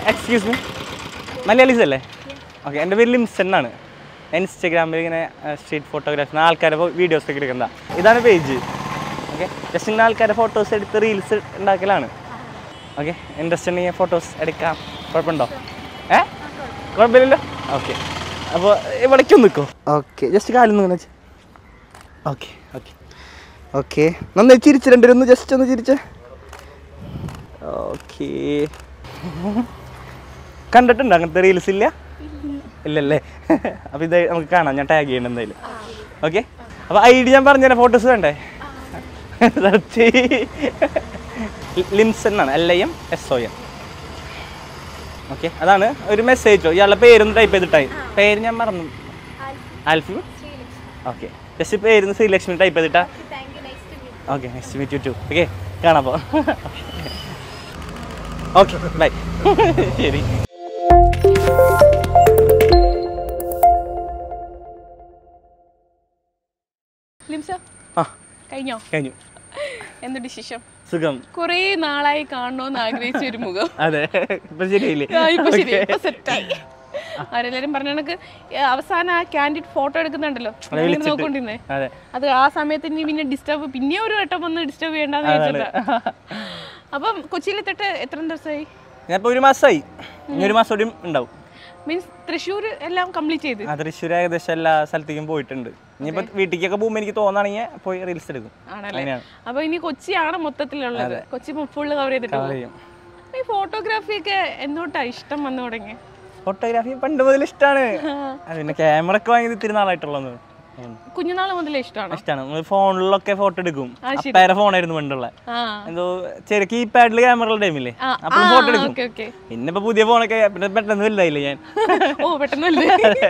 Excuse me Malayalees അല്ലേ okay എൻ്റെ പേര് ലിംസൺ എന്നാണ് ഞാൻ ഇൻസ്റ്റാഗ്രാമിൽ ഇങ്ങനെ സ്ട്രീറ്റ് ഫോട്ടോഗ്രാഫി ആൾക്കാരെ വീഡിയോസ് ഒക്കെ എടുക്കുന്ന ഇതാണ് പേജ് ഓക്കെ ജസ്റ്റ് ഇങ്ങനെ ആൾക്കാരെ ഫോട്ടോസ് എടുത്ത് റീൽസ് ഉണ്ടാക്കലാണ് ഓക്കെ ഇൻട്രസ്റ്റ് ഉണ്ടെങ്കിൽ ഫോട്ടോസ് എടുക്കാം കുഴപ്പമുണ്ടോ ഏ കുഴപ്പമില്ലല്ലോ ഓക്കെ അപ്പോൾ ഇവിടേക്ക് നിൽക്കോ ഓക്കെ ജസ്റ്റ് കാലിൽ നിന്ന് വെച്ച് ഓക്കെ ഓക്കെ ഓക്കെ നന്നായി ചിരിച്ച് രണ്ടുപേരും ഒന്ന് ജസ്റ്റ് ഒന്ന് ചിരിച്ച് ഓക്കെ കണ്ടിട്ടുണ്ടോ അങ്ങനത്തെ റീൽസ് ഇല്ല ഇല്ലല്ലേ അപ്പോൾ ഇത് നമുക്ക് കാണാം ഞാൻ ടാഗ് ചെയ്യണം എന്തായാലും ഓക്കെ അപ്പോൾ ഐ ഡി ഞാൻ പറഞ്ഞുതരാം ഫോട്ടോസ് വേണ്ടേ സെർച്ച് ലിംസൺ എന്നാണ് L I M S O N okay അതാണ് ഒരു മെസ്സേജോ ഇയാളുടെ പേരൊന്ന് ടൈപ്പ് ചെയ്തിട്ടായി പേര് ഞാൻ മറന്നു ആൽഫി ഓക്കെ ജസ്റ്റ് പേര് ശ്രീലക്ഷ്മി ടൈപ്പ് ചെയ്തിട്ടാ okay next meet you too okay കാണാം അപ്പോൾ ഓക്കെ ബൈ ശരി ലിംസ ആ കഴിഞ്ഞോ കഴിഞ്ഞു എന്ത് ഡിസിഷൻ സുഖം കുറേ നാളായി കാണണമെന്ന് ആഗ്രഹിച്ച ഒരു മുഖം അതെ ഇപ്പൊ ശരിയായില്ലേ ആ, ഇപ്പൊ ശരി Okay. ഇപ്പൊ സെറ്റായി ആരെല്ലാരും പറഞ്ഞ കണക്ക് ഏ, അവസാനം ആ ക്യാൻഡിഡ് ഫോട്ടോ എടുക്കുന്നുണ്ടല്ലോ അത് ഞാനിങ്ങനെ വിളിച്ചിട്ട്. നോക്കൊണ്ടിരുന്നേ അതെ അത് ആ സമയത്ത് ഇനി പിന്നെ ഡിസ്റ്റർബ് പിന്നെ ഒരു വട്ടം വന്ന് ഡിസ്റ്റർബ് ചെയ്യണ്ടെന്ന് വെച്ചിട്ടാ അപ്പം കൊച്ചിയിലെത്തിട്ട് എത്ര ദിവസമായി ഞാനിപ്പോ ഒരു മാസമായി ഇനി ഒരു മാസം കൂടിയും ഉണ്ടാവും മീൻസ് തൃശ്ശൂർ എല്ലാം കംപ്ലീറ്റ് ചെയ്ത് ആ തൃശ്ശൂർ ഏകദേശം എല്ലാ സ്ഥലത്തേക്കും പോയിട്ടുണ്ട് ഇനിയിപ്പോ വീട്ടിലേക്കൊക്കെ പോകുമ്പോൾ എനിക്ക് തോന്നുകയാണെങ്കിൽ പോയി റീൽസ് എടുക്കും ആണല്ലേ അങ്ങനെയാണ് അപ്പൊ ഇനി കൊച്ചിയാണ് മൊത്തത്തിലുള്ളത് കൊച്ചി ഫുള്ള് കവർ ചെയ്തിട്ട് കവർ പോകും. ചെയ്യും ഈ ഫോട്ടോഗ്രാഫി ഒക്കെ എന്നോട്ടാ ഇഷ്ടം വന്നു തുടങ്ങി ഫോട്ടോഗ്രാഫി പണ്ട് മുതൽ ഇഷ്ടമാണ് പിന്നെ ക്യാമറ ഒക്കെ വാങ്ങിയത് ഇത്തിരി നാളായിട്ടുള്ളത് കുഞ്ഞുനാൾ മുതലേ ഇഷ്ടമാണ് ഇഷ്ടമാണ് ഫോണിലൊക്കെ ഫോട്ടോ എടുക്കും ആ, ശരി. അപ്പേരെ ഫോണായിരുന്നു പണ്ടുള്ള ആ എന്തോ ചെറിയ കീപാഡിൽ ക്യാമറ ടൈമില്ലേ ആ, അപ്പോൾ ആ, ഫോട്ടോ എടുക്കും ഓക്കെ ഓക്കെ പിന്നെ ഇപ്പൊ പുതിയ ഫോണൊക്കെ പിന്നെ പെട്ടെന്ന് വലുതായില്ലേ ഞാൻ ഓ പെട്ടെന്നല്ലേ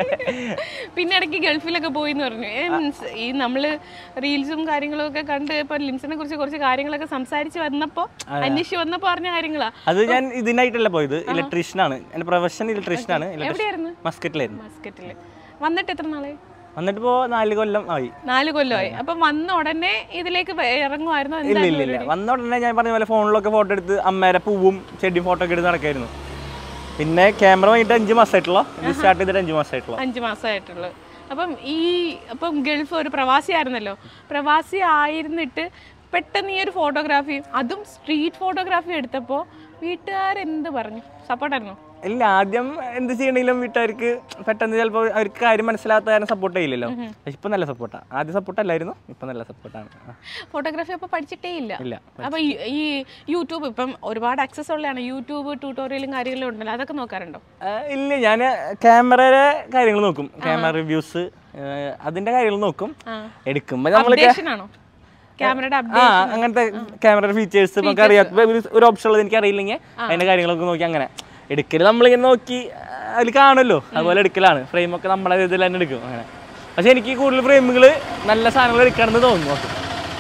പിന്നെ ഇടയ്ക്ക് ഗൾഫിലൊക്കെ പോയി എന്ന് പറഞ്ഞു ഏ, means ഈ നമ്മള് റീൽസും കാര്യങ്ങളും ഒക്കെ കണ്ട് ഇപ്പൊ ലിംസിനെ കുറിച്ച് കുറച്ച് കാര്യങ്ങളൊക്കെ സംസാരിച്ച് വന്നപ്പോ അന്വേഷിച്ച് വന്നപ്പോ പറഞ്ഞ കാര്യങ്ങളാ അത് ഞാൻ ഇതിനായിട്ടല്ല പോയത് ഇലക്ട്രീഷ്യൻ ആണ് എന്റെ പ്രൊഫഷൻ ഇലക്ട്രീഷ്യൻ ആണ് എവിടെയായിരുന്നു മസ്കറ്റിലായിരുന്നു മസ്കറ്റില് വന്നിട്ട് എത്ര നാളെ എന്നിട്ട് ഇപ്പോ നാല് കൊല്ലം ആയി നാല് കൊല്ലമായി അപ്പൊ വന്ന ഉടനെ ഇതിലേക്ക് വ- ഇറങ്ങുമായിരുന്നു ഇല്ല ഇല്ല ഇല്ല വന്ന ഉടനെ ഞാൻ പറഞ്ഞ പോലെ ഫോണിലൊക്കെ ഫോട്ടോ എടുത്ത് അമ്മേരെ പൂവും ചെടിയും ഫോട്ടോ ഒക്കെ എടുത്ത് നടക്കായിരുന്നു പിന്നെ ക്യാമറ വാങ്ങിയിട്ട് അഞ്ച് മാസമായിട്ടുള്ളൂ ഇത് സ്റ്റാർട്ട് ചെയ്തിട്ട് അഞ്ച് മാസമായിട്ടുള്ളൂ അഞ്ച് മാസമായിട്ടുള്ളൂ അപ്പം ഈ അപ്പം ഗൾഫ് ഒരു പ്രവാസിയായിരുന്നല്ലോ പ്രവാസി ആയിരുന്നിട്ട് പെട്ടെന്ന് ഈ ഒരു ഫോട്ടോഗ്രാഫി അതും സ്ട്രീറ്റ് ഫോട്ടോഗ്രാഫി എടുത്തപ്പോൾ വീട്ടുകാരെന്ത് പറഞ്ഞു സപ്പോർട്ടായിരുന്നു ഇല്ല ആദ്യം എന്ത് ചെയ്യണെങ്കിലും വീട്ടുകാർക്ക് പെട്ടെന്ന് ചിലപ്പോൾ അവർക്ക് കാര്യം മനസ്സിലാത്ത കാരണം സപ്പോർട്ട് ചെയ്യില്ലല്ലോ പക്ഷെ ഇപ്പൊ നല്ല സപ്പോർട്ടാണ് ആദ്യം സപ്പോർട്ട് അല്ലായിരുന്നു ഇപ്പൊ നല്ല സപ്പോർട്ടാണ് ഫോട്ടോഗ്രാഫി അപ്പോൾ പഠിച്ചിട്ടേ ഇല്ല ഇല്ല അപ്പോൾ ഈ ഈ യൂട്യൂബ് ഇപ്പം ഒരുപാട് ആക്സസ് ഉള്ളതാണ് യൂട്യൂബ് ട്യൂട്ടോറിയലും കാര്യങ്ങളും ഉണ്ടല്ലോ അതൊക്കെ നോക്കാറുണ്ടോ ആ, ഇല്ല ഞാൻ ക്യാമറയുടെ കാര്യങ്ങൾ നോക്കും ക്യാമറ റിവ്യൂസ് അതിന്റെ കാര്യങ്ങൾ നോക്കും ആ എടുക്കുമ്പോൾ നമ്മൾ അപ്ഡേഷൻ ആണോ ക്യാമറയുടെ ആ അപ്ഡേഷൻ അങ്ങനത്തെ ക്യാമറ ഫീച്ചേഴ്സ് നമുക്ക് അറിയാത്ത ഒരു- ഒരു ഓപ്ഷൻ ഉള്ളത് എനിക്ക് അറിയില്ലെങ്കിൽ അതിന്റെ കാര്യങ്ങളൊക്കെ നോക്കി അങ്ങനെ എടുക്കൽ നമ്മളിങ്ങനെ നോക്കി അതിൽ കാണുമല്ലോ അതുപോലെ എടുക്കലാണ് ഫ്രെയിമൊക്കെ നമ്മളെ ഇതിൽ തന്നെ എടുക്കും അങ്ങനെ പക്ഷെ എനിക്ക് കൂടുതൽ ഫ്രെയിമുകൾ നല്ല സാധനങ്ങൾ എടുക്കണമെന്ന് തോന്നുന്നു ഓക്കെ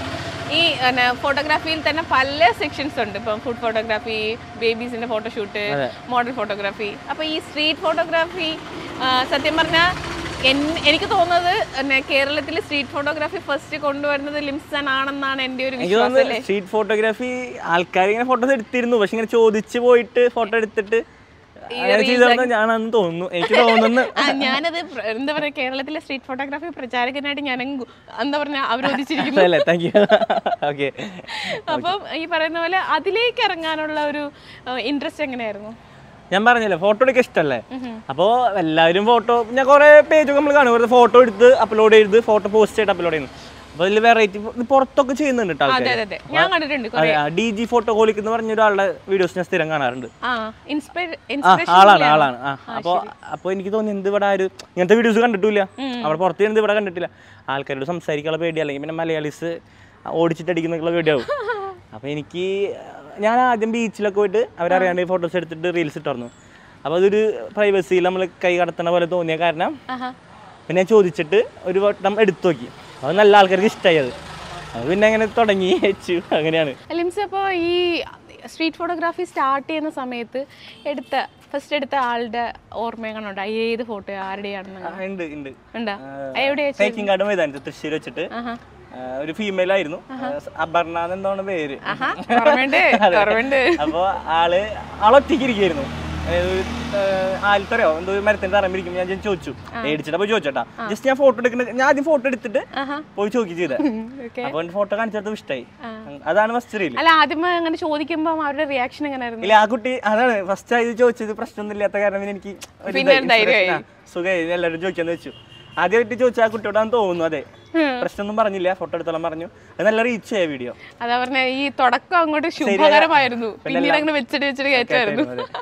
ഈ ഫോട്ടോഗ്രാഫിയിൽ തന്നെ പല സെക്ഷൻസ് ഉണ്ട് ഇപ്പം ഫുഡ് ഫോട്ടോഗ്രാഫി ബേബീസിന്റെ ഫോട്ടോഷൂട്ട് മോഡൽ ഫോട്ടോഗ്രാഫി അപ്പൊ ഈ സ്ട്രീറ്റ് ഫോട്ടോഗ്രാഫി സത്യം പറഞ്ഞാൽ എനിക്ക് തോന്നുന്നത് പിന്നെ കേരളത്തിൽ സ്ട്രീറ്റ് ഫോട്ടോഗ്രാഫി ഫസ്റ്റ് കൊണ്ടുവരുന്നത് ലിംസൺ ആണെന്നാണ് എൻ്റെ ഒരു എനിക്ക് വിശ്വാസം തോന്നുന്നു സ്ട്രീറ്റ് ഫോട്ടോഗ്രാഫി ആൾക്കാർ ഇങ്ങനെ ഫോട്ടോസ് എടുത്തിരുന്നു പക്ഷെ ഇങ്ങനെ ചോദിച്ച് പോയിട്ട് ഫോട്ടോ എടുത്തിട്ട് അങ്ങനെ ചെയ്തതെന്ന് ഞാനെന്ന് തോന്നുന്നു എനിക്ക് തോന്നുന്നു ആ, ഞാനത് പ്ര- എന്താ പറയാ കേരളത്തിലെ സ്ട്രീറ്റ് ഫോട്ടോഗ്രാഫി പ്രചാരകനായിട്ട് ഞാൻ അങ്ങ് എന്താ പറഞ്ഞ അവരോധിച്ചിരിക്കുന്നു അല്ലേ താങ്ക് യു ഓക്കെ അപ്പം ഈ പറയുന്ന പോലെ അതിലേക്ക് ഇറങ്ങാനുള്ള ഒരു ഇൻട്രസ്റ്റ് എങ്ങനെയായിരുന്നു ഞാൻ പറഞ്ഞല്ലോ ഫോട്ടോ എടുക്കാൻ ഇഷ്ടമല്ലേ അപ്പോൾ എല്ലാവരും ഫോട്ടോ ഞാൻ കുറേ പേജൊക്കെ നമ്മൾ കാണും വെറുതെ ഫോട്ടോ എടുത്ത് അപ്ലോഡ് ചെയ്ത് ഫോട്ടോ പോസ്റ്റ് ചെയ്ത് അപ്ലോഡ് ചെയ്യുന്നു അപ്പോൾ അതിൽ വെറൈറ്റി പുറത്തൊക്കെ ചെയ്യുന്നുണ്ട് കേട്ടോ അതെ ആൾക്കാർ അതെ അതെ ഞാൻ കണ്ടിട്ടുണ്ട് കുറെ ഡി ജി ഫോട്ടോ കോളിക്ക് എന്ന് പറഞ്ഞ ഒരാളുടെ വീഡിയോസ് ഞാൻ സ്ഥിരം കാണാറുണ്ട് ആ ഇൻസ്പയർ ആ ഇൻസ്പിറേഷൻ ആളാണ് ആളാണ് ആ അപ്പോൾ അപ്പോൾ എനിക്ക് തോന്നി എന്ത് ഇവിടെ ആര് ഇങ്ങനത്തെ വീഡിയോസ് കണ്ടിട്ടില്ല അവിടെ പുറത്ത് ചെയ്യുന്നത് ഇവിടെ കണ്ടിട്ടില്ല ആൾക്കാരോട് സംസാരിക്കാനുള്ള പേടി അല്ലെങ്കിൽ പിന്നെ മലയാളീസ് ഓടിച്ചിട്ട് അടിക്കുന്നൊക്കെയുള്ള പേടിയാവും അപ്പോൾ എനിക്ക് ഞാൻ ആദ്യം ബീച്ചിലൊക്കെ പോയിട്ട് അവരറിയാണ്ട് ഫോട്ടോസ് എടുത്തിട്ട് റീൽസ് ഇട്ടായിരുന്നു അപ്പോൾ അതൊരു പ്രൈവസിയിൽ നമ്മൾ കൈ കടത്തണ പോലെ തോന്നിയ കാരണം ആഹാ പിന്നെ ഞാൻ ചോദിച്ചിട്ട് ഒരു വട്ടം എടുത്തു നോക്കി അത് നല്ല ആൾക്കാർക്ക് ഇഷ്ടമായി അത് അത് പിന്നെ അങ്ങനെ തുടങ്ങി വെച്ചു അങ്ങനെയാണ് ലിംസ് അപ്പോൾ ഈ സ്ട്രീറ്റ് ഫോട്ടോഗ്രാഫി സ്റ്റാർട്ട് ചെയ്യുന്ന സമയത്ത് എടുത്ത ഫസ്റ്റ് എടുത്ത ആളുടെ ഓർമ്മകളുണ്ടോ ഏത് ഫോട്ടോ ആരുടെയാണെന്ന് ആ, ഉണ്ട് ഉണ്ട് ഉണ്ടോ എവിടെയാ ടേക്കിംഗ് കാർഡ് മൈതാനത്ത് തൃശ്ശൂർ വെച്ചിട്ട് ആഹാ ആ, ഒരു ഫീമെയിൽ ആയിരുന്നു അപർണ എന്താണ് പേര് ആഹാ ഓർമ്മയുണ്ട് ഓർമ്മയുണ്ട് അപ്പൊ ആള് ആളൊറ്റയ്ക്ക് ഇരിക്കായിരുന്നു അതായത് ഒരു ആൽത്തറയോ എന്തോ ഒരു മരത്തിന്റെ തറമ്പിരിക്കുമ്പോൾ ഞാൻ ചെന്ന് ചോദിച്ചു മേടിച്ചിട്ട് പോയി ചോദിച്ചേട്ടാ ജസ്റ്റ് ഞാൻ ഫോട്ടോ എടുക്കുന്ന ഞാൻ ആദ്യം ഫോട്ടോ എടുത്തിട്ട് ആഹാ പോയി ചോദിക്കുക ചെയ്തത് ഓക്കെ അപ്പൊ ഫോട്ടോ കാണിച്ചത് ഇഷ്ടമായി അതാണ് ഫസ്റ്റ് റീൽ അല്ല ആദ്യമേ അങ്ങനെ ചോദിക്കുമ്പോ അവരുടെ റിയാക്ഷൻ എങ്ങനെയായിരുന്നു ഇല്ല ആ കുട്ടി അതാണ് ഫസ്റ്റ് ആയത് ചോദിച്ചത് പ്രശ്നമൊന്നും ഇല്ലാത്ത കാരണം പിന്നെ എനിക്ക് ഒരു പിന്നെ ഇതായി, ധൈര്യമായി. inspiration ആ. സുഖമായി എല്ലാവരും ചോദിക്കാന്ന് വെച്ചു ആദ്യമായിട്ട് ചോദിച്ച ആ കുട്ടിയോടാന്ന് തോന്നുന്നു അതെ പ്രശ്നമൊന്നും പറഞ്ഞില്ല ഫോട്ടോ എടുത്തോളം പറഞ്ഞു അത് നല്ല റീച്ച് ആയ വീഡിയോ അതാ പറഞ്ഞ ഈ തുടക്കം അങ്ങോട്ട് ശുഭകരമായിരുന്നു പിന്നീട് അങ്ങനെ വെച്ചിട്ട് വെച്ചിട്ട് കയറ്റായിരുന്നു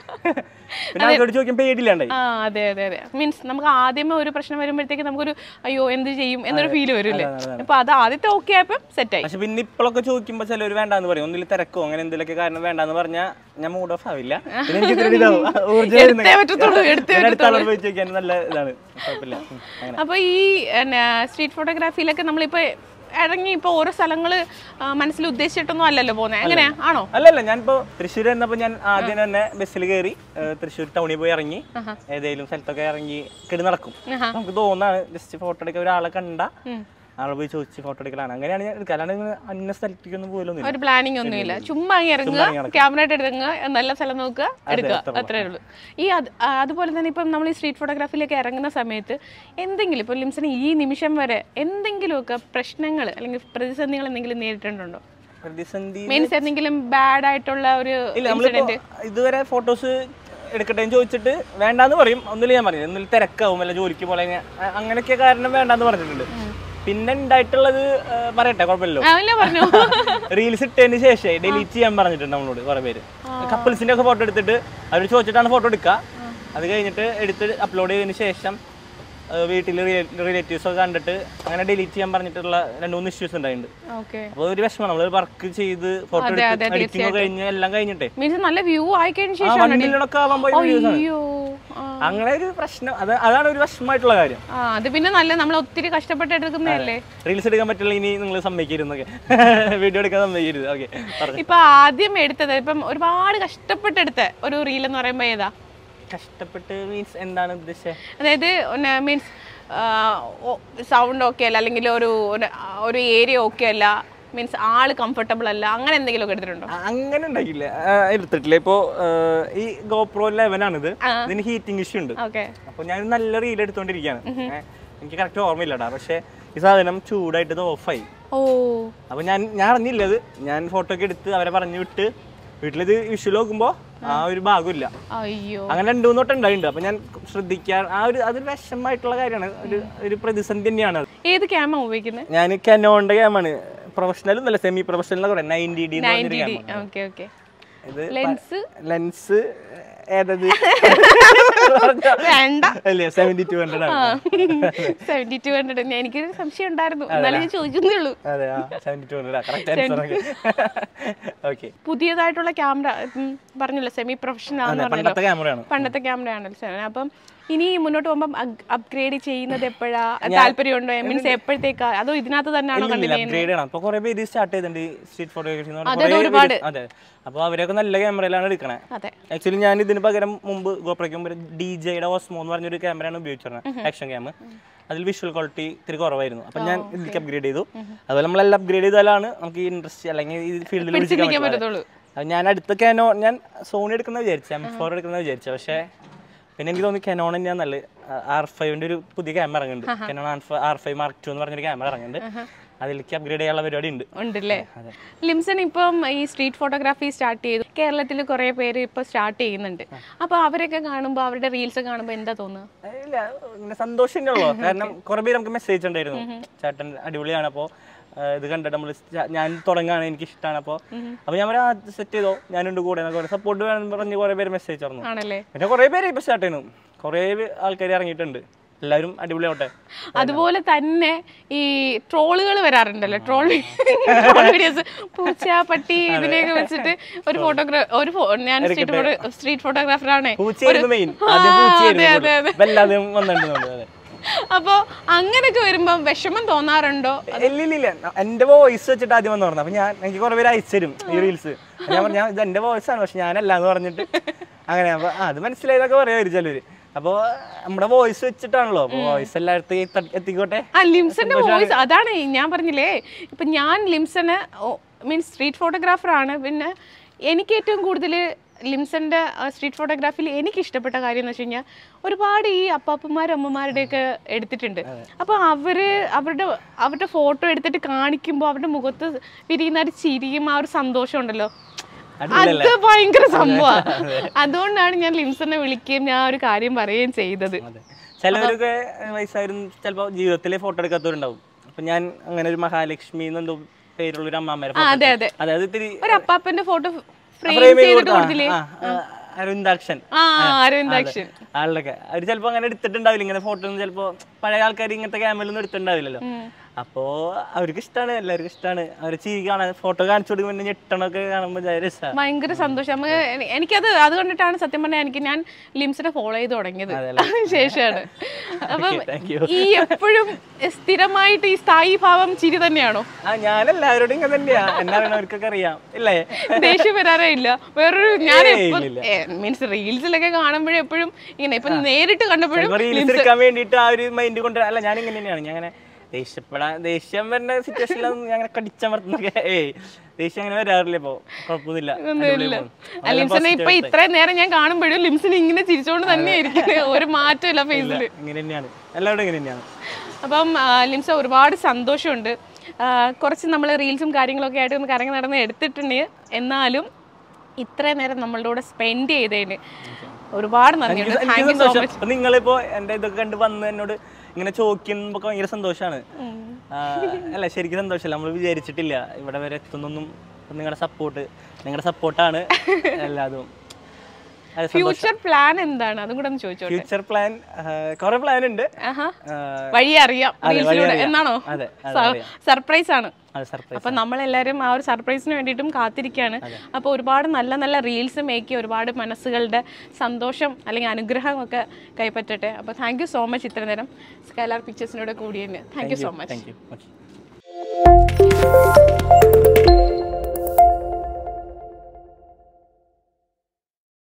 പിന്നെ ആൾക്കാരോട് ചോദിക്കാൻ പേടിയില്ലാണ്ടായി ആ അതെ അതെ അതെ മീൻസ് നമുക്ക് ആദ്യമേ ഒരു പ്രശ്നം വരുമ്പോഴത്തേക്ക് നമുക്കൊരു അയ്യോ എന്ത് ചെയ്യും എന്നൊരു ഫീൽ വരില്ലേ അപ്പൊ അത് ആദ്യത്തെ ഓക്കെ ആയപ്പോ സെറ്റായി പക്ഷെ പിന്നെ ഇപ്പോഴൊക്കെ ചോദിക്കുമ്പോൾ ചിലർ വേണ്ടാന്ന് പറയും ഒന്നിൽ തിരക്കോ അങ്ങനെ എന്തെങ്കിലുമൊക്കെ കാരണം വേണ്ടാന്ന് പറഞ്ഞാൽ ഞാൻ മൂഡ് ഓഫ് ആവില്ല പിന്നെ എനിക്ക് ഇത്തിരി ഇതാവും. ഊർജ്ജം വരുന്നു. എടുത്തേ പറ്റത്തുള്ളൂ, എടുത്തേ ഞാൻ അടുത്ത ആളോട് പോയി ചോദിക്കാൻ നല്ല ഇതാണ് കുഴപ്പമില്ല ഉം, അങ്ങനെ അപ്പൊ ഈ സ്ട്രീറ്റ് ഫോട്ടോഗ്രാഫിയിലൊക്കെ നമ്മളിപ്പോ ഇറങ്ങി ഇപ്പൊ ഓരോ സ്ഥലങ്ങള് ആ, മനസ്സിൽ ഉദ്ദേശിച്ചിട്ടൊന്നും അല്ലല്ലോ പോകുന്നത് എങ്ങനെയാ ആണോ അല്ലല്ല ഞാനിപ്പോ തൃശ്ശൂർ വന്നപ്പോ ഞാൻ ആദ്യം തന്നെ ബസ്സിൽ കയറി തൃശ്ശൂർ ടൗണിൽ പോയി ഇറങ്ങി ഏതെങ്കിലും സ്ഥലത്തൊക്കെ ഇറങ്ങി കിട നടക്കും ആഹാ. നമുക്ക് തോന്നാണ് ജസ്റ്റ് ഫോട്ടോ എടുക്കാൻ ഒരാളെ കണ്ട ആളെ പോയി ചോദിച്ച് ഫോട്ടോ എടുക്കലാണ് അങ്ങനെയാണ് ഞാൻ എടുക്കുക അല്ലാണ്ട് ഇങ്ങനെ അന്യ സ്ഥലത്തേക്കൊന്നും പോലൊന്നും ഒരു പ്ലാനിങ് ഒന്നുമില്ല ചുമ്മാ അങ്ങ് ഇറങ്ങുക ക്യാമറ ആയിട്ട് എടുക്കുക നല്ല സ്ഥലം നോക്കുക എടുക്കുക അത്രേ ഉള്ളൂ ഈ അത് ആ, അതുപോലെ തന്നെ ഇപ്പം നമ്മൾ ഈ സ്ട്രീറ്റ് ഫോട്ടോഗ്രാഫിയിലേക്ക് ഇറങ്ങുന്ന സമയത്ത് എന്തെങ്കിലും ഇപ്പം ലിംസിന് ഈ നിമിഷം വരെ എന്തെങ്കിലുമൊക്കെ പ്രശ്നങ്ങൾ അല്ലെങ്കിൽ പ്രതിസന്ധികൾ എന്തെങ്കിലും നേരിട്ടുണ്ടോ പ്രതിസന്ധി മീൻസ് എന്തെങ്കിലും ബാഡ് ആയിട്ടുള്ള ഒരു ഇല്ല നമ്മളിപ്പോ ഇതുവരെ ഫോട്ടോസ് എടുക്കട്ടെ എന്ന് ചോദിച്ചിട്ട് വേണ്ടാന്ന് പറയും ഒന്നില്ല ഞാൻ പറയും ഒന്നിൽ തിരക്കാവും അല്ല ജോലിക്ക് പോലെ ഇങ്ങനെ, അ- അങ്ങനെയൊക്കെ കാരണം വേണ്ടാന്ന് പറഞ്ഞിട്ടുണ്ട് പിന്നെ ഉണ്ടായിട്ടുള്ളത് ആ, പറയട്ടെ കുഴപ്പമില്ലല്ലോ അല്ല പറഞ്ഞു റീൽസ് ഇട്ടതിന് ശേഷം ഡിലീറ്റ് ചെയ്യാൻ പറഞ്ഞിട്ടുണ്ട് നമ്മളോട് കുറെ പേര് കപ്പിൾസിന്റെ ഒക്കെ ഫോട്ടോ എടുത്തിട്ട് അവർ ചോദിച്ചിട്ടാണ് ഫോട്ടോ എടുക്കുക അത് കഴിഞ്ഞിട്ട് എടുത്ത് അപ്ലോഡ് ചെയ്തതിന് ശേഷം വീട്ടിൽ റിലേറ്റീവ്സ് ഒക്കെ കണ്ടിട്ട് അങ്ങനെ ഡിലീറ്റ് ചെയ്യാൻ പറഞ്ഞിട്ടുള്ള രണ്ട് മൂന്ന് ഇഷ്യൂസ് ഉണ്ടായിട്ടുണ്ട് ഓക്കെ അപ്പോൾ ഒരു വിഷമം നമ്മൾ വർക്ക് ചെയ്ത് ഫോട്ടോ എടുത്ത് എഡിറ്റിംഗ് കഴിഞ്ഞ് എല്ലാം കഴിഞ്ഞിട്ടേ മീൻസ് നല്ല വ്യൂ ആയി കഴിഞ്ഞ ആ ശേഷം വൺ മില്യണൊക്കെ ആവാൻ പോയ വീഡിയോസ് ആണ് അയ്യോ ആ. അങ്ങനെ ഒരു പ്രശ്നം അത് അതാണ് ഒരു വിഷമമായിട്ടുള്ള കാര്യം ആ അത് പിന്നെ നല്ല നമ്മൾ ഒത്തിരി കഷ്ടപ്പെട്ട് എടുക്കുന്നതല്ലേ റീൽസ് എടുക്കാൻ പറ്റില്ല ഇനി നിങ്ങൾ സമ്മതിക്കരുന്നൊക്കെ വീഡിയോ എടുക്കാൻ സമ്മതിക്കരുത് ഓക്കെ പറഞ്ഞു ഇപ്പൊ ആദ്യം എടുത്തത് ഇപ്പം ഒരുപാട് കഷ്ടപ്പെട്ട് എടുത്ത ഒരു റീൽ എന്ന് പറയുമ്പോ ഏതാ കഷ്ടപ്പെട്ട് മീൻസ് എന്താണ് ഉദ്ദേശിച്ചത് അതായത് മീൻസ് സൗണ്ട് ഓക്കെ അല്ല അല്ലെങ്കിൽ ഒരു ഒരു- ഒരു ഏരിയ ഓക്കെ അല്ല മീൻസ് ആള് കംഫർട്ടബിൾ അല്ല അങ്ങനെ എന്തെങ്കിലും ഒക്കെ എടുത്തിട്ടുണ്ടോ അ- അങ്ങനെ ഉണ്ടാക്കില്ല ആ, എടുത്തിട്ടില്ല ഇപ്പോ ആ, ഈ ഗോപ്രോ ലെവൻ ആണിത് ഇതിന് ഹീറ്റിംഗ് ഇഷ്യൂ ഉണ്ട് ഓക്കെ അപ്പൊ ഞാൻ നല്ല റീൽ എടുത്തോണ്ടിരിക്കുകയാണ് ഏ, എനിക്ക് കറക്റ്റ് ഓർമ്മയില്ലടാ പക്ഷെ ഈ സാധനം ചൂടായിട്ട് ഇത് ഓഫായി ഓ അപ്പൊ ഞാൻ ഞാൻ അറിഞ്ഞില്ല അത് ഞാൻ ഫോട്ടോ ഒക്കെ എടുത്ത് അവരെ പറഞ്ഞു വിട്ട് വീട്ടിലിത് വിഷു നോക്കുമ്പോ ആ ഒരു ഭാഗമില്ല അയ്യോ അങ്ങനെ രണ്ടു മൂന്ന് തൊട്ട് ഉണ്ടായിട്ടുണ്ട് അപ്പൊ ഞാൻ ശ്രദ്ധിക്കാൻ ആ ഒരു അതൊരു വിഷമമായിട്ടുള്ള കാര്യമാണ് ഒരു ഒരു പ്രതിസന്ധി തന്നെയാണ് അത് ഏത് ക്യാമ ഉപയോഗിക്കുന്നത് ഞാൻ കനോണിന്റെ ക്യാമാണ് പ്രൊഫഷണൽ എന്നല്ല സെമി പ്രൊഫഷണൽ പറയാം ninety D ninety D okay okay ഇത് ലെൻസ് ലെൻസ് ഏതത് വേണ്ട അല്ലേ സെവന്റി ടു ഹൺഡ്രഡ് ആണ് സെവന്റി ടു ഹൺഡ്രഡ് എനിക്കൊരു സംശയം ഉണ്ടായിരുന്നു എന്നാലും ഞാൻ ചോദിക്കുന്നേ ഉള്ളൂ അതെ ആ seventy two hundred correct answer okay പുതിയതായിട്ടുള്ള ക്യാമറ പറഞ്ഞല്ലോ സെമി പ്രൊഫഷണൽ ആണെന്ന് പറഞ്ഞല്ലോ പണ്ടത്തെ ക്യാമറയാണ് പണ്ടത്തെ ക്യാമറ ആണല്ലോ സെവൻ അപ്പം ഇനി മുന്നോട്ട് പോകുമ്പോൾ അപ്ഗ്രേഡ് ചെയ്യുന്നത് എപ്പോഴാ താല്പര്യമുണ്ടോ മീൻസ് എപ്പോഴത്തേക്കാ അതോ ഇതിനകത്ത് തന്നെയാണോ കണ്ടിന്യൂ അപ്ഗ്രേഡ് ആണ് അപ്പൊ കുറെ പേര് സ്റ്റാർട്ട് ചെയ്തിട്ടുണ്ട് സ്ട്രീറ്റ് ഫോട്ടോഗ്രാഫി അതെ, ഒരുപാട്. അതെ അപ്പൊ അവരൊക്കെ നല്ല ക്യാമറയിലാണ് എടുക്കണേ അതെ ആക്ച്വലി ഞാൻ ഇതിന് പകരം മുമ്പ് ഗോപ്രയ്ക്ക് മുമ്പ് ഡി ജെയുടെ ഓസ്മോ എന്ന് പറഞ്ഞൊരു ക്യാമറയാണ് ഉപയോഗിച്ചിരുന്നത് ആക്ഷൻ ക്യാമ അതിൽ വിഷ്വൽ ക്വാളിറ്റി ഇത്തിരി കുറവായിരുന്നു അപ്പൊ ഞാൻ ഇതിലേക്ക് അപ്ഗ്രേഡ് ചെയ്തു അതുപോലെ നമ്മളെല്ലാം അപ്ഗ്രേഡ് ചെയ്താലാണ് നമുക്ക് ഈ ഇൻട്രസ്റ്റ് അല്ലെങ്കിൽ ഈ ഫീൽഡിൽ പിടിച്ചിരിക്കാൻ പറ്റത്തുള്ളൂ അത് ഞാൻ അടുത്ത കാനോ ഞാൻ സോണി എടുക്കുന്ന വിചാരിച്ചു എം ഫോർ എടുക്കുന്ന വിചാരിച്ചു പക്ഷേ പിന്നെ എനിക്ക് തോന്നി കനോൺ തന്നെയാണ് നല്ലത് ആർ ഫൈവിന്റെ ഒരു പുതിയ ക്യാമറ ഇറങ്ങുന്നുണ്ട് Canon R five mark two എന്ന് പറഞ്ഞൊരു ക്യാമറ ഇറങ്ങുന്നുണ്ട് അതിലേക്ക് അപ്ഗ്രേഡ് ചെയ്യാനുള്ള പരിപാടി ഉണ്ട് ഉണ്ടല്ലേ ലിംസൺ ഇപ്പം ഈ സ്ട്രീറ്റ് ഫോട്ടോഗ്രാഫി സ്റ്റാർട്ട് ചെയ്തു കേരളത്തിൽ കുറേ പേര് ഇപ്പൊ സ്റ്റാർട്ട് ചെയ്യുന്നുണ്ട് അപ്പൊ അവരൊക്കെ കാണുമ്പോൾ അവരുടെ റീൽസ് കാണുമ്പോൾ എന്താ തോന്നുക ഇല്ല ഇങ്ങനെ സന്തോഷം ഉള്ളൂ കാരണം കുറെ പേര് നമുക്ക് മെസ്സേജ് ഉണ്ടായിരുന്നു ചേട്ടൻ അടിപൊളിയാണ് അപ്പോൾ ഇത് കണ്ടിട്ട് നമ്മൾ ഞാൻ തുടങ്ങാണ് എനിക്ക് ഇഷ്ടമാണ് അപ്പോൾ അപ്പോൾ ഞാൻ സെറ്റ് ചെയ്തോ ഞാനുണ്ട് കൂടെ എന്നൊക്കെ സപ്പോർട്ട് വേണം പറഞ്ഞ് കുറെ പേര് മെസ്സേജ് തന്നു ആണല്ലേ പിന്നെ കുറെ പേര് ഇപ്പൊ സ്റ്റാർട്ട് ചെയ്യുന്നു കുറെ ആൾക്കാർ ഇറങ്ങിയിട്ടുണ്ട് എല്ലാവരും അടിപൊളിയാവട്ടെ അതുപോലെ തന്നെ ഈ ട്രോളുകൾ വരാറുണ്ടല്ലോ ട്രോൾ വീഡിയോസ് പൂച്ച പട്ടി ഇതിനെയൊക്കെ വെച്ചിട്ട് ഒരു ഫോട്ടോഗ്രാ ഒരു ഫോ- ഞാൻ സ്ട്രീറ്റ് ഫോട്ടോ സ്ട്രീറ്റ് ഫോട്ടോഗ്രാഫറാണ് പൂച്ചയായിരുന്നു മെയിൻ ആദ്യം പൂച്ചയായിരുന്നു കൂടുതൽ. ഇപ്പൊ എല്ലാവരും വന്നിട്ടുണ്ട് അതെ അപ്പൊ അങ്ങനെയൊക്കെ വരുമ്പോ വിഷമം തോന്നാറുണ്ടോ ഇല്ല ഇല്ല ഇല്ല എന്റെ വോയിസ് വെച്ചിട്ട് ആദ്യം വന്ന് പറഞ്ഞു അപ്പൊ ഞാൻ എനിക്ക് കുറെ പേര് അയച്ചു തരും ഈ റീൽസ് ഞാൻ പറഞ്ഞു ഞാൻ ഇത് എന്റെ വോയിസ് ആണ് പക്ഷെ ഞാനല്ല എന്ന് പറഞ്ഞിട്ട് അങ്ങനെ അപ്പൊ ആ, അത് മനസ്സിലായതൊക്കെ പറയാം ചിലര് അപ്പൊ നമ്മുടെ വോയിസ് വെച്ചിട്ടാണല്ലോ അപ്പൊ വോയിസ് എല്ലായിടത്തും എത്ത- എത്തിക്കോട്ടെ ആ ലിംസന്റെ വോയിസ് അതാണ് ഞാൻ പറഞ്ഞില്ലേ ഇപ്പൊ ഞാൻ ലിംസന് മീൻസ് സ്ട്രീറ്റ് ഫോട്ടോഗ്രാഫർ ആണ് പിന്നെ എനിക്ക് ഏറ്റവും കൂടുതൽ ലിംസന്റെ സ്ട്രീറ്റ് ഫോട്ടോഗ്രാഫിയിൽ എനിക്ക് ഇഷ്ടപ്പെട്ട കാര്യം എന്ന് വെച്ച് കഴിഞ്ഞാൽ ഒരുപാട് ഈ അപ്പാപ്പന്മാരും അമ്മമാരുടെയൊക്കെ എടുത്തിട്ടുണ്ട് അപ്പോൾ അവര് അവരുടെ അവരുടെ ഫോട്ടോ എടുത്തിട്ട് കാണിക്കുമ്പോൾ അവരുടെ മുഖത്ത് വിരിയുന്ന ഒരു ചിരിയും ആ ഒരു സന്തോഷം ഉണ്ടല്ലോ അത് ഭയങ്കര സംഭവമാണ് അതുകൊണ്ടാണ് ഞാൻ ലിംസനെ വിളിക്കുകയും ഞാൻ ആ ഒരു കാര്യം പറയുകയും ചെയ്തത് അതെ ചിലവരൊക്കെ വയസ്സായാലും ചിലപ്പോൾ ജീവിതത്തിൽ ഫോട്ടോ എടുക്കാത്തവരുണ്ടാവും അപ്പൊ ഞാൻ അങ്ങനെ ഒരു മഹാലക്ഷ്മി എന്നെന്തോ പേരുള്ള ഒരു അമ്മാമ്മേരെ ആ, photo അതെ അതെ അതായത് ഇത്തിരി ഒരു അപ്പാപ്പന്റെ ഫോട്ടോ ഫ്രെയിം frame ചെയ്ത് ചെയ്തിട്ട് കൊടുത്ത- കൊടുത്തില്ലേ ആ, ആ, അരവിന്ദാക്ഷൻ ആ അരവിന്ദാക്ഷൻ ആളുടെ അവർ ചിലപ്പോൾ അങ്ങനെ എടുത്തിട്ടുണ്ടാവില്ല ഇങ്ങനെ ഫോട്ടോ ഒന്നും ചിലപ്പോൾ പഴയ ആൾക്കാർ ഇങ്ങനത്തെ ക്യാമറയിലൊന്നും എടുത്തിട്ടുണ്ടാവില്ലല്ലോ അപ്പോ അവർക്ക് ഇഷ്ടമാണ് എല്ലാവർക്കും ഇഷ്ടമാണ് അവർ ചിരി കാണാൻ ഫോട്ടോ കാണിച്ചു കൊടുക്കുമ്പോൾ ഞെട്ടണൊക്കെ കാണുമ്പോൾ രസമാണ് ഭയങ്കര സന്തോഷം നമുക്ക് എനി- എനിക്കത് അത് കണ്ടിട്ടാണ് സത്യം പറഞ്ഞാൽ എനിക്ക് ഞാൻ ലിംസിനെ ഫോളോ ചെയ്ത് തുടങ്ങിയത് അതിന് ശേഷമാണ് അപ്പം താങ്ക് യു ഈ എപ്പോഴും സ്ഥിരമായിട്ട് ഈ സ്ഥായി ഭാവം ചിരി തന്നെയാണോ ആ ഞാൻ എല്ലാവരോടും ഇങ്ങനെ തന്നെയാ എന്നെ അറിയണവർക്കൊക്കെ അറിയാം ഇല്ലേ ദേഷ്യം വരാറേ ഇല്ല വേറൊരു ഞാൻ ഏയ് എപ്പോ ഇല്ലില്ല. മീൻസ് റീൽസിലൊക്കെ കാണുമ്പോഴും എപ്പോഴും ഇങ്ങനെ ഇപ്പൊ നേരിട്ട് കണ്ടപ്പോഴും റീൽസ് എടുക്കാൻ വേണ്ടിയിട്ട് ആ ഒരു മൈൻഡ് കൊണ്ട് അല്ല ഞാൻ ഇങ്ങനെ തന്നെയാണ് ഞാൻ അങ്ങനെ ദേഷ്യപ്പെടാൻ ദേഷ്യം വരുന്ന സിറ്റുവേഷനിലൊന്നും ഞാൻ അങ്ങനെ കടിച്ചമർത്തുന്നൊക്കെ ഏയ് ദേഷ്യം അങ്ങനെ വരാറില്ല ഇപ്പൊ കുഴപ്പമൊന്നുമില്ല അടിപൊളിയായി പോകുന്നു. ആ ലിംസിനെ ഇപ്പൊ ഇത്രയും നേരം ഞാൻ കാണുമ്പോഴും ലിംസിന് ഇങ്ങനെ ചിരിച്ചോണ്ട് തന്നെ ഇരിക്കുന്നത് ഒരു മാറ്റമില്ല ഫേസിൽ ഇങ്ങനെ തന്നെയാണ് എല്ലാവരും ഇങ്ങനെ തന്നെയാണ് അപ്പം ആ, ലിംസ ഒരുപാട് സന്തോഷമുണ്ട് ആ, കുറച്ച് നമ്മൾ റീൽസും കാര്യങ്ങളൊക്കെ ആയിട്ട് ഒന്ന് കറങ്ങി നടന്ന് എടുത്തിട്ടുണ്ട് എന്നാലും ഇത്രയും നേരം നമ്മളുടെ കൂടെ സ്പെൻഡ് ചെയ്തതിന് ഒരുപാട് നന്ദിയുണ്ട് എനിക്ക് താങ്ക് യു സോ സന്തോഷം മച്ച് അപ്പൊ നിങ്ങളിപ്പോ എന്റെ ഇതൊക്കെ കണ്ട് വന്ന് എന്നോട് ഇങ്ങനെ ചോദിക്കുമ്പോ ഭയങ്കര സന്തോഷമാണ് അല്ല ശരിക്കും സന്തോഷമല്ല നമ്മൾ വിചാരിച്ചിട്ടില്ല ഇവിടെ വരെ എത്തുന്നൊന്നും നിങ്ങളുടെ സപ്പോർട്ട് നിങ്ങളുടെ സപ്പോർട്ടാണ് എല്ലാതും ഫ്യൂച്ചർ പ്ലാൻ എന്താണ് അതും കൂടെ ഒന്ന് ചോദിച്ചോട്ടെ ഫ്യൂച്ചർ പ്ലാൻ കുറെ പ്ലാൻ ഉണ്ട് ആഹാ ആ, വഴി അറിയാം അതെ, വഴി റീൽസിലൂടെ അറിയാം. എന്നാണോ അതെ അതെ അറിയാം. സർപ്രൈസ് ആണ് അത് സർപ്രൈസ് അപ്പൊ നമ്മളെല്ലാവരും ആ ഒരു സർപ്രൈസിന് വേണ്ടിയിട്ടും കാത്തിരിക്കുകയാണ് അപ്പോൾ ഒരുപാട് നല്ല നല്ല റീൽസ് മേക്ക് ചെയ്ത് ഒരുപാട് മനസ്സുകളുടെ സന്തോഷം അല്ലെങ്കിൽ അനുഗ്രഹം ഒക്കെ കൈപ്പറ്റട്ടെ അപ്പോൾ താങ്ക് യു സോ മച്ച് ഇത്ര നേരം സ്കൈലാർ പിക്ചേഴ്സിനോട് കൂടിയതിന് thank you so much thank U